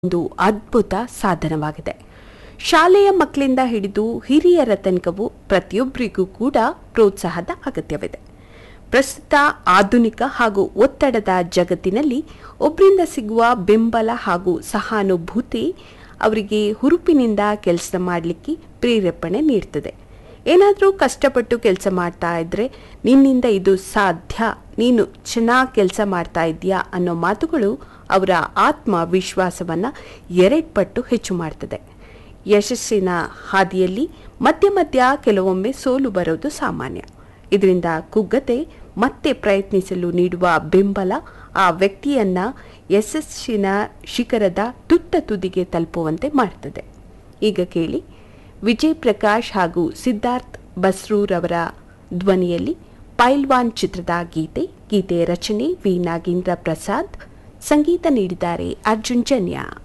ಒಂದು ಅದ್ಭುತ ಸಾಧನವಾಗಿದೆ ಶಾಲೆಯ ಮಕ್ಕಳಿಂದ ಹಿಡಿದು ಹಿರಿಯರ ತನಕವೂ ಪ್ರತಿಯೊಬ್ಬರಿಗೂ ಕೂಡ ಪ್ರೋತ್ಸಾಹದ ಅಗತ್ಯವಿದೆ ಪ್ರಸ್ತುತ ಆಧುನಿಕ ಹಾಗೂ ಒತ್ತಡದ ಜಗತ್ತಿನಲ್ಲಿ ಒಬ್ಬರಿಂದ ಸಿಗುವ ಬೆಂಬಲ ಹಾಗೂ ಸಹಾನುಭೂತಿ ಅವರಿಗೆ ಹುರುಪಿನಿಂದ ಕೆಲಸ ಮಾಡಲಿಕ್ಕೆ ಪ್ರೇರೇಪಣೆ ನೀಡ್ತದೆ ಏನಾದರೂ ಕಷ್ಟಪಟ್ಟು ಕೆಲಸ ಮಾಡ್ತಾ ಇದ್ರೆ ನಿನ್ನಿಂದ ಇದು ಸಾಧ್ಯ ನೀನು ಚೆನ್ನಾಗಿ ಕೆಲಸ ಮಾಡ್ತಾ ಇದೆಯಾ ಅನ್ನೋ ಮಾತುಗಳು ಅವರ ಆತ್ಮವಿಶ್ವಾಸವನ್ನು ಎರಡ್ಪಟ್ಟು ಹೆಚ್ಚು ಮಾಡ್ತದೆ ಯಶಸ್ಸಿನ ಹಾದಿಯಲ್ಲಿ ಮಧ್ಯ ಮಧ್ಯ ಕೆಲವೊಮ್ಮೆ ಸೋಲು ಬರೋದು ಸಾಮಾನ್ಯ ಇದರಿಂದ ಕುಗ್ಗತೆ ಮತ್ತೆ ಪ್ರಯತ್ನಿಸಲು ನೀಡುವ ಬೆಂಬಲ ಆ ವ್ಯಕ್ತಿಯನ್ನ ಯಶಸ್ಸಿನ ಶಿಖರದ ತುಟ್ಟ ತುದಿಗೆ ತಲುಪುವಂತೆ ಮಾಡ್ತದೆ ಈಗ ಕೇಳಿ ವಿಜಯ್ ಪ್ರಕಾಶ್ ಹಾಗೂ ಸಿದ್ಧಾರ್ಥ್ ಬಸ್ರೂರವರ ಧ್ವನಿಯಲ್ಲಿ ಪೈಲ್ವಾನ್ ಚಿತ್ರದ ಗೀತೆ ಗೀತೆ ರಚನೆ ವಿ ನಾಗೇಂದ್ರ ಪ್ರಸಾದ್ ಸಂಗೀತ ನೀಡಿದ್ದಾರೆ ಅರ್ಜುನ್ ಜನ್ಯ